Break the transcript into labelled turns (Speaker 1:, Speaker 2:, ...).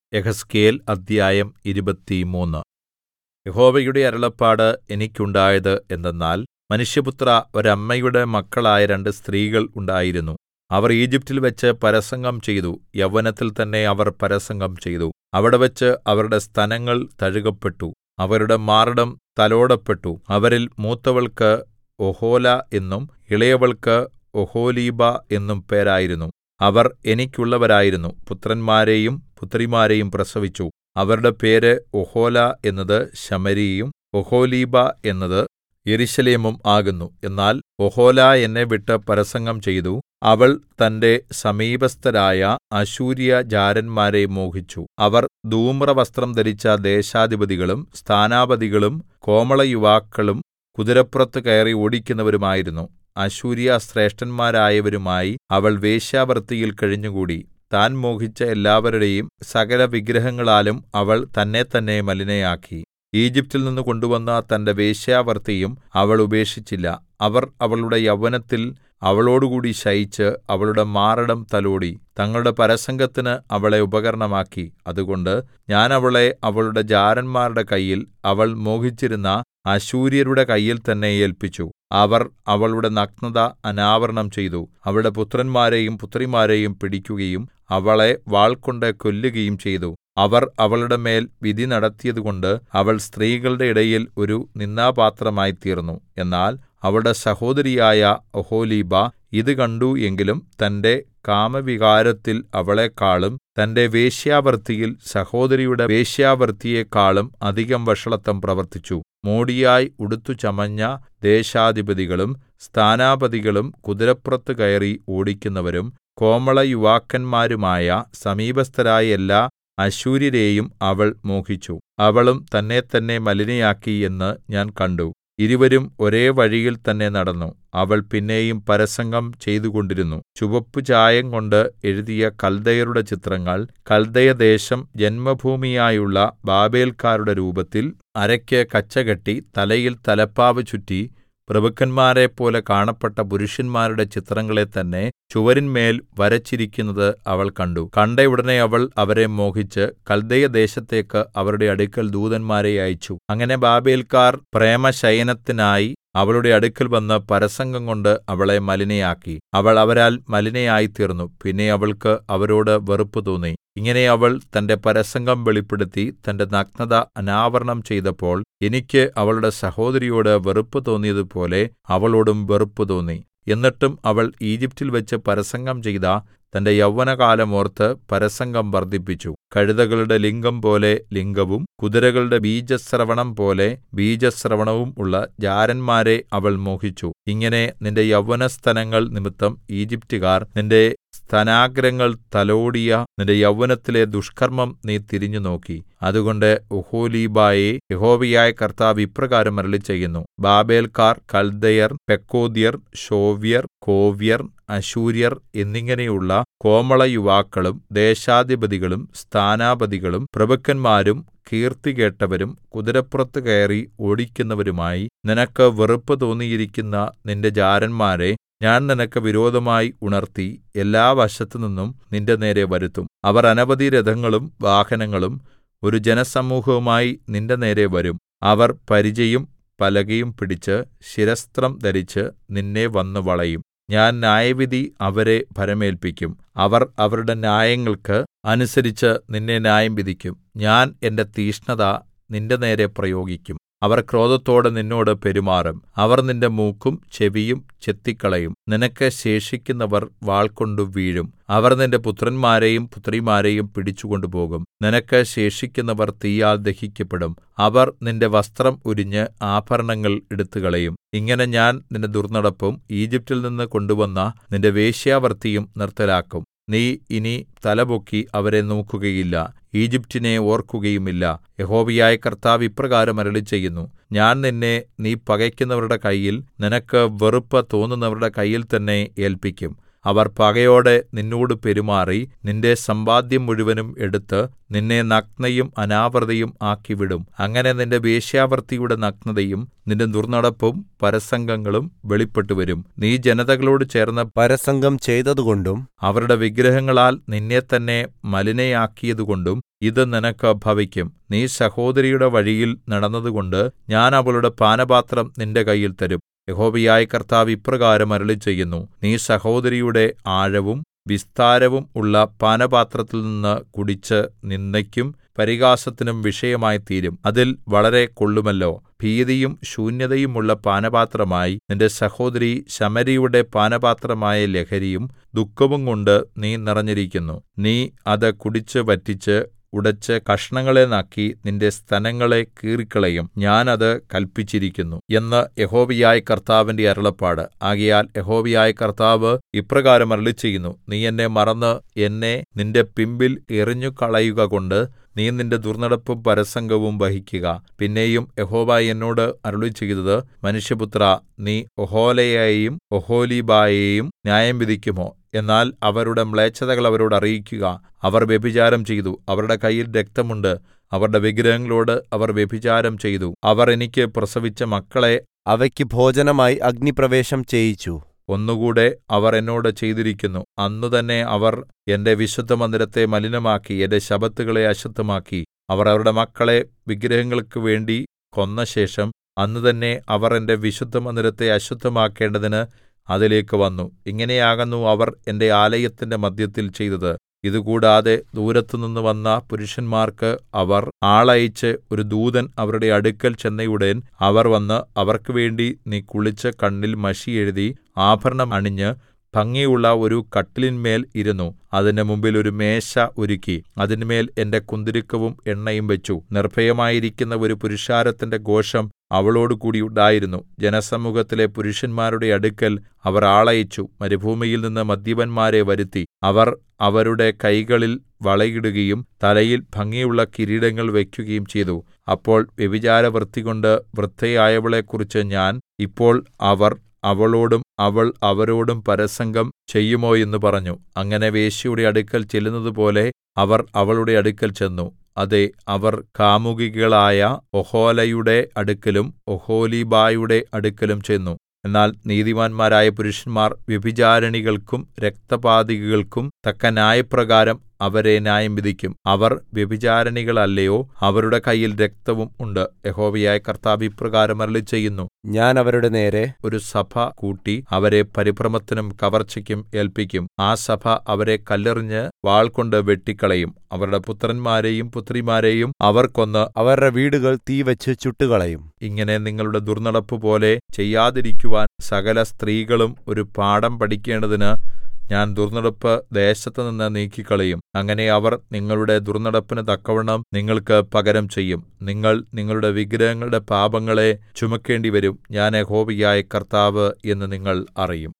Speaker 1: യെഹെസ്കേൽ അദ്ധ്യായം ഇരുപത്തിമൂന്ന് യഹോവയുടെ അരുളപ്പാട് എനിക്കുണ്ടായത് എന്തെന്നാൽ മനുഷ്യപുത്രാ ഒരമ്മയുടെ മക്കളായ രണ്ട് സ്ത്രീകൾ ഉണ്ടായിരുന്നു അവർ ഈജിപ്റ്റിൽ വെച്ച് പരസംഗം ചെയ്തു യൗവനത്തിൽ തന്നെ അവർ പരസംഗം ചെയ്തു അവിടെവച്ച് അവരുടെ സ്തനങ്ങൾ തഴുകപ്പെട്ടു അവരുടെ മാറിടം തലോടപ്പെട്ടു അവരിൽ മൂത്തവൾക്ക് ഒഹൊലാ എന്നും ഇളയവൾക്ക് ഒഹൊലീബാ എന്നും പേരായിരുന്നു അവർ എനിക്കുള്ളവരായിരുന്നു പുത്രന്മാരെയും പുത്രിമാരെയും പ്രസവിച്ചു അവരുടെ പേര് ഒഹൊലാ എന്നത് ശമര്യയും ഒഹൊലീബാ എന്നത് യെരൂശലേമും ആകുന്നു എന്നാൽ ഒഹൊലാ എന്നെ വിട്ട് പരസംഗം ചെയ്തു അവൾ തന്റെ സമീപസ്ഥരായ അശ്ശൂര്യജാരന്മാരെ മോഹിച്ചു അവർ ധൂമ്രവസ്ത്രം ധരിച്ച ദേശാധിപതികളും സ്ഥാനാപതികളും കോമളയുവാക്കളും കുതിരപ്പുറത്ത് കയറി ഓടിക്കുന്നവരുമായിരുന്നു അശ്ശൂര്യശ്രേഷ്ഠന്മാരായവരുമായി അവൾ വേശ്യാവൃത്തിയിൽ കഴിഞ്ഞുകൂടി താൻ മോഹിച്ച എല്ലാവരുടെയും സകലവിഗ്രഹങ്ങളാലും അവൾ തന്നെത്തന്നെ മലിനയാക്കി ഈജിപ്റ്റിൽ നിന്ന് കൊണ്ടുവന്ന തന്റെ വേശ്യാവൃത്തിയും അവൾ ഉപേക്ഷിച്ചില്ല അവർ അവളുടെ യൗവനത്തിൽ അവളോടുകൂടി ശയിച്ച് അവളുടെ മാറിടം തലോടി തങ്ങളുടെ പരസംഗത്തിന് അവളെ ഉപകരണമാക്കി അതുകൊണ്ട് ഞാൻ അവളെ അവളുടെ ജാരന്മാരുടെ കയ്യിൽ അവൾ മോഹിച്ചിരുന്ന അശ്ശൂര്യരുടെ കയ്യിൽ തന്നെ ഏല്പിച്ചു അവർ അവളുടെ നഗ്നത അനാവരണം ചെയ്തു അവളുടെ പുത്രന്മാരെയും പുത്രിമാരെയും പിടിക്കുകയും അവളെ വാൾകൊണ്ട് കൊല്ലുകയും ചെയ്തു അവർ അവളുടെ മേൽ വിധി നടത്തിയതുകൊണ്ട് അവൾ സ്ത്രീകളുടെ ഇടയിൽ ഒരു നിന്ദാപാത്രമായിത്തീർന്നു എന്നാൽ അവളുടെ സഹോദരിയായ ഒഹൊലീബാ ഇത് കണ്ടു എങ്കിലും തന്റെ കാമവികാരത്തിൽ അവളെക്കാളും തന്റെ വേശ്യാവൃത്തിയിൽ സഹോദരിയുടെ വേശ്യാവൃത്തിയെക്കാളും അധികം വഷളത്തം പ്രവർത്തിച്ചു മോടിയായി ഉടുത്തു ചമഞ്ഞ ദേശാധിപതികളും സ്ഥാനാപതികളും കുതിരപ്പുറത്ത് കയറി ഓടിക്കുന്നവരും കോമളയുവാക്കന്മാരുമായ സമീപസ്ഥരായ എല്ലാ അശ്ശൂര്യരെയും അവൾ മോഹിച്ചു അവളും തന്നെത്തന്നെ മലിനയാക്കി എന്ന് ഞാൻ കണ്ടു ഇരുവരും ഒരേ വഴിയിൽ തന്നെ നടന്നു അവൾ പിന്നെയും പരസംഗം ചെയ്തുകൊണ്ടിരുന്നു ചുവപ്പുചായംകൊണ്ട് എഴുതിയ കൽദയരുടെ ചിത്രങ്ങൾ കൽദയദേശം ജന്മഭൂമിയായുള്ള ബാബേൽക്കാരുടെ രൂപത്തിൽ അരയ്ക്ക് കച്ചകെട്ടി തലയിൽ തലപ്പാവ് ചുറ്റി പ്രഭുക്കന്മാരെപ്പോലെ കാണപ്പെട്ട പുരുഷന്മാരുടെ ചിത്രങ്ങളെ തന്നെ ചുവരിന്മേൽ വരച്ചിരിക്കുന്നത് അവൾ കണ്ടു കണ്ട ഉടനെ അവൾ അവരെ മോഹിച്ച് കൽദയദേശത്തേക്ക് അവരുടെ അടുക്കൽ ദൂതന്മാരെ അയച്ചു അങ്ങനെ ബാബേൽക്കാർ പ്രേമശയനത്തിനായി അവളുടെ അടുക്കൽ വന്ന് പരസംഗം കൊണ്ട് അവളെ മലിനയാക്കി അവൾ അവരാൽ മലിനയായിത്തീർന്നു പിന്നെ അവൾക്ക് അവരോട് വെറുപ്പ് തോന്നി ഇങ്ങനെ അവൾ തന്റെ പരസംഗം വെളിപ്പെടുത്തി തന്റെ നഗ്നത അനാവരണം ചെയ്തപ്പോൾ എനിക്ക് അവളുടെ സഹോദരിയോട് വെറുപ്പ് തോന്നിയതുപോലെ അവളോടും വെറുപ്പ് തോന്നി എന്നിട്ടും അവൾ ഈജിപ്റ്റിൽ വെച്ച് പരസംഗം ചെയ്ത തന്റെ യൗവനകാലം ഓർത്ത് പരസംഗം വർദ്ധിപ്പിച്ചു കഴുതകളുടെ ലിംഗം പോലെ ലിംഗവും കുതിരകളുടെ ബീജസ്രവണം പോലെ ബീജസ്രവണവും ഉള്ള ജാരന്മാരെ അവൾ മോഹിച്ചു ഇങ്ങനെ നിന്റെ യൗവനസ്തനങ്ങൾ നിമിത്തം ഈജിപ്റ്റുകാർ നിന്റെ സ്തനാഗ്രങ്ങൾ തലോടിയ നിന്റെ യൗവനത്തിലെ ദുഷ്കർമ്മം നീ തിരിഞ്ഞുനോക്കി അതുകൊണ്ട് ഒഹൊലീബായെ യഹോവയായ കർത്താവ് ഇപ്രകാരം അരുളിച്ചെയ്യുന്നു ബാബേൽക്കാർ കൽദയർ പെക്കോദ്യർ ഷോവ്യർ കോവ്യർ അശൂര്യർ എന്നിങ്ങനെയുള്ള കോമളയുവാക്കളും ദേശാധിപതികളും സ്ഥാനാപതികളും പ്രഭുക്കന്മാരും കീർത്തികേട്ടവരും കുതിരപ്പുറത്ത് കയറി ഓടിക്കുന്നവരുമായി നിനക്ക് വെറുപ്പ് തോന്നിയിരിക്കുന്ന നിന്റെ ജാരന്മാരെ ഞാൻ നിനക്ക് വിരോധമായി ഉണർത്തി എല്ലാ വശത്തുനിന്നും നിന്റെ നേരെ വരുത്തും അവർ അനവധി രഥങ്ങളും വാഹനങ്ങളും ഒരു ജനസമൂഹവുമായി നിന്റെ നേരെ വരും അവർ പരിചയും പലകയും പിടിച്ച് ശിരസ്ത്രം ധരിച്ച് നിന്നെ വന്നു വളയും ഞാൻ ന്യായവിധി അവരെ ഭരമേൽപ്പിക്കും അവർ അവരുടെ ന്യായങ്ങൾക്ക് അനുസരിച്ച് നിന്നെ ന്യായം വിധിക്കും ഞാൻ എന്റെ തീക്ഷ്ണത നിന്റെ നേരെ പ്രയോഗിക്കും അവർ ക്രോധത്തോടെ നിന്നോട് പെരുമാറും അവർ നിന്റെ മൂക്കും ചെവിയും ചെത്തിക്കളയും നിനക്ക് ശേഷിക്കുന്നവർ വാൾകൊണ്ടു വീഴും അവർ നിന്റെ പുത്രന്മാരെയും പുത്രിമാരെയും പിടിച്ചുകൊണ്ടുപോകും നിനക്ക് ശേഷിക്കുന്നവർ തീയാൽ ദഹിക്കപ്പെടും അവർ നിന്റെ വസ്ത്രം ഉരിഞ്ഞ് ആഭരണങ്ങൾ എടുത്തുകളയും ഇങ്ങനെ ഞാൻ നിന്റെ ദുർനടപ്പും ഈജിപ്റ്റിൽ നിന്ന് കൊണ്ടുവന്ന നിന്റെ വേശ്യാവൃത്തിയും നിർത്തലാക്കും നീ ഇനി തലപൊക്കി അവരെ നോക്കുകയില്ല ഈജിപ്റ്റിനെ ഓർക്കുകയുമില്ല യഹോവയായ കർത്താവ് ഇപ്രകാരം അരുളിച്ചെയ്യുന്നു ഞാൻ നിന്നെ നീ പകയ്ക്കുന്നവരുടെ കയ്യിൽ നിനക്ക് വെറുപ്പ് തോന്നുന്നവരുടെ കയ്യിൽ തന്നെ ഏല്പിക്കും അവർ പകയോടെ നിന്നോട് പെരുമാറി നിന്റെ സമ്പാദ്യം മുഴുവനും എടുത്ത് നിന്നെ നഗ്നയും അനാവൃതയും ആക്കിവിടും അങ്ങനെ നിന്റെ വേശ്യാവൃത്തിയുടെ നഗ്നതയും നിന്റെ ദുർനടപ്പും പരസംഗങ്ങളും വെളിപ്പെട്ടുവരും നീ ജനതകളോട് ചേർന്ന്
Speaker 2: പരസംഗം ചെയ്തതുകൊണ്ടും
Speaker 1: അവരുടെ വിഗ്രഹങ്ങളാൽ നിന്നെ തന്നെ മലിനയാക്കിയതുകൊണ്ടും ഇത് നിനക്ക് ഭവിക്കും നീ സഹോദരിയുടെ വഴിയിൽ നടന്നതുകൊണ്ട് ഞാൻ അവളുടെ പാനപാത്രം നിന്റെ കയ്യിൽ തരും യഹോവയായ കർത്താവ് ഇപ്രകാരം അരുളിച്ചെയ്യുന്നു നീ സഹോദരിയുടെ ആഴവും വിസ്താരവും ഉള്ള പാനപാത്രത്തിൽ നിന്ന് കുടിച്ച് നിന്ദയ്ക്കും പരിഹാസത്തിനും വിഷയമായിത്തീരും അതിൽ വളരെ കൊള്ളുമല്ലോ ഭീതിയും ശൂന്യതയുമുള്ള പാനപാത്രമായി നിന്റെ സഹോദരി ശമര്യയുടെ പാനപാത്രമായ ലഹരിയും ദുഃഖവും കൊണ്ട് നീ നിറഞ്ഞിരിക്കുന്നു നീ അത് കുടിച്ച് വറ്റിച്ച് ഉടച്ച് കഷണങ്ങളെ നാക്കി നിന്റെ സ്തനങ്ങളെ കീറിക്കളയും ഞാൻ അത് കല്പിച്ചിരിക്കുന്നു എന്ന് യഹോവയായ കർത്താവിന്റെ അരുളപ്പാട് ആകയാൽ യഹോവയായ കർത്താവ് ഇപ്രകാരം അരുളിച്ചെയ്യുന്നു നീ എന്നെ മറന്ന് എന്നെ നിന്റെ പിമ്പിൽ എറിഞ്ഞുകളയുക കൊണ്ട് നീ നിന്റെ ദുർന്നടപ്പും പരസംഗവും വഹിക്കുക പിന്നെയും യഹോവ എന്നോട് അരുളിച്ചെയ്തത് മനുഷ്യപുത്രാ നീ ഒഹോലയെയും ഒഹൊലീബായെയും ന്യായം വിധിക്കുമോ എന്നാൽ അവരുടെ മ്ലേച്ഛതകൾ അവരോട് അറിയിക്കുക അവർ വ്യഭിചാരം ചെയ്തു അവരുടെ കയ്യിൽ രക്തമുണ്ട് അവരുടെ വിഗ്രഹങ്ങളോട് അവർ വ്യഭിചാരം ചെയ്തു അവർ എനിക്ക് പ്രസവിച്ച മക്കളെ
Speaker 2: അവയ്ക്ക് ഭോജനമായി അഗ്നിപ്രവേശം ചെയ്യിച്ചു
Speaker 1: ഒന്നുകൂടെ അവർ എന്നോട് ചെയ്തിരിക്കുന്നു അന്ന് തന്നെ അവർ എന്റെ വിശുദ്ധമന്ദിരത്തെ മലിനമാക്കി എന്റെ ശബ്ബത്തുകളെ അശുദ്ധമാക്കി അവർ അവരുടെ മക്കളെ വിഗ്രഹങ്ങൾക്ക് വേണ്ടി കൊന്നശേഷം അന്ന് തന്നെ അവർ എന്റെ വിശുദ്ധമന്ദിരത്തെ അശുദ്ധമാക്കേണ്ടതിന് അതിലേക്ക് വന്നു ഇങ്ങനെയാകുന്നു അവർ എന്റെ ആലയത്തിന്റെ മദ്ധ്യത്തിൽ ചെയ്തത് ഇതുകൂടാതെ ദൂരത്തുനിന്ന് വന്ന പുരുഷന്മാർക്ക് അവർ ആളയച്ച് ഒരു ദൂതൻ അവരുടെ അടുക്കൽ ചെന്നയുടൻ അവർ വന്ന് അവർക്ക് വേണ്ടി നീ കുളിച്ച് കണ്ണിൽ മഷി എഴുതി ആഭരണം അണിഞ്ഞ് ഭംഗിയുള്ള ഒരു കട്ടിലിന്മേൽ ഇരുന്നു അതിന്റെ മുമ്പിൽ ഒരു മേശ ഒരുക്കി അതിന്മേൽ എന്റെ കുന്തുരുക്കവും എണ്ണയും വെച്ചു നിർഭയമായിരിക്കുന്ന ഒരു പുരുഷാരത്തിന്റെ ഘോഷം അവളോടുകൂടി ഉണ്ടായിരുന്നു ജനസമൂഹത്തിലെ പുരുഷന്മാരുടെ അടുക്കൽ അവർ ആളയച്ചു മരുഭൂമിയിൽ നിന്ന് മദ്യപന്മാരെ വരുത്തി അവർ അവരുടെ കൈകളിൽ വളയിടുകയും തലയിൽ ഭംഗിയുള്ള കിരീടങ്ങൾ വയ്ക്കുകയും ചെയ്തു അപ്പോൾ വ്യഭിചാരവൃത്തികൊണ്ട് വൃദ്ധയായവളെക്കുറിച്ച് ഞാൻ ഇപ്പോൾ അവർ അവളോടും അവൾ അവരോടും പരസംഗം ചെയ്യുമോ എന്ന് പറഞ്ഞു അങ്ങനെ വേശ്യയുടെ അടുക്കൽ ചെല്ലുന്നതുപോലെ അവർ അവളുടെ അടുക്കൽ ചെന്നു അതെ അവർ കാമുകികളായ ഒഹോലയുടെ അടുക്കലും ഒഹൊലീബായുടെ അടുക്കലും ചെന്നു എന്നാൽ നീതിമാന്മാരായ പുരുഷന്മാർ വ്യഭിചാരിണികൾക്കും രക്തപാതകികൾക്കും തക്ക ന്യായപ്രകാരം അവരെ ന്യായം വിധിക്കും അവർ വ്യഭിചാരിണികളല്ലയോ അവരുടെ കയ്യിൽ രക്തവും ഉണ്ട് യഹോവയായ കർത്താവ് ഇപ്രകാരം അരുളിച്ചെയ്യുന്നു
Speaker 2: ഞാൻ അവരുടെ നേരെ
Speaker 1: ഒരു സഭ കൂട്ടി അവരെ പരിഭ്രമത്തിനും കവർച്ചയ്ക്കും ഏൽപ്പിക്കും ആ സഭ അവരെ കല്ലെറിഞ്ഞ് വാൾകൊണ്ട് വെട്ടിക്കളയും അവരുടെ പുത്രന്മാരെയും പുത്രിമാരെയും അവർ കൊന്ന്
Speaker 2: അവരുടെ വീടുകൾ തീവച്ച് ചുട്ടുകളയും
Speaker 1: ഇങ്ങനെ നിങ്ങളുടെ ദുർനടപ്പ് പോലെ ചെയ്യാതിരിക്കുവാൻ സകല സ്ത്രീകളും ഒരു പാഠം പഠിക്കേണ്ടതിന് ഞാൻ ദുർനടപ്പ് ദേശത്തുനിന്ന് നീക്കിക്കളയും അങ്ങനെ അവർ നിങ്ങളുടെ ദുർനടപ്പിന് തക്കവണ്ണം നിങ്ങൾക്ക് പകരം ചെയ്യും നിങ്ങൾ നിങ്ങളുടെ വിഗ്രഹങ്ങളുടെ പാപങ്ങളെ ചുമക്കേണ്ടിവരും ഞാൻ യഹോവയായ കർത്താവ് എന്ന് നിങ്ങൾ അറിയും